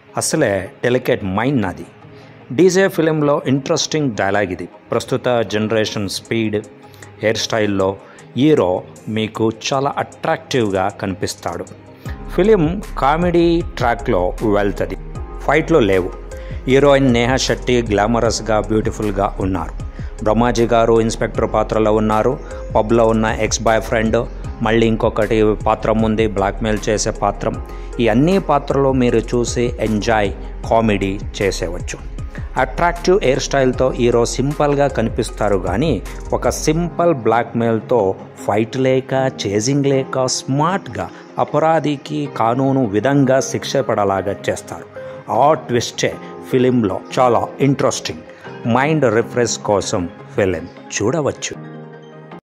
అసలే delicate mind నాది DJ ఫిలింలో ఇంట్రెస్టింగ్ డైలాగ్ ఇది ప్రస్తుత జనరేషన్ స్పీడ్ హెయిర్ స్టైల్లో హీరో మీకు చాలా అట్రాక్టివ్గా కనిపిస్తాడు ఫిలిం కామెడీ ట్రాక్లో వెళ్తుంది ఫైట్లో లేవు హీరోయిన్ నేహా శెట్టి గ్లామరస్గా బ్యూటిఫుల్గా ఉన్నారు బ్రహ్మాజీ గారు ఇన్స్పెక్టర్ పాత్రలో ఉన్నారు పబ్లో ఉన్న ఎక్స్ బాయ్ ఫ్రెండ్ మళ్ళీ ఇంకొకటి పాత్రం ఉంది బ్లాక్మెయిల్ చేసే పాత్రం ఈ అన్ని పాత్రలు మీరు చూసి ఎంజాయ్ కామెడీ చేసేవచ్చు అట్రాక్టివ్ హెయిర్ స్టైల్తో హీరో సింపుల్గా కనిపిస్తారు కానీ ఒక సింపుల్ బ్లాక్మెయిల్తో ఫైట్ లేక చేజింగ్ లేక స్మార్ట్గా అపరాధికి కానూను విధంగా శిక్ష పడలాగా చేస్తారు ఆ ట్విస్టే ఫిలింలో చాలా ఇంట్రెస్టింగ్ మైండ్ రిఫ్రెష్ కోసం ఫిలిం చూడవచ్చు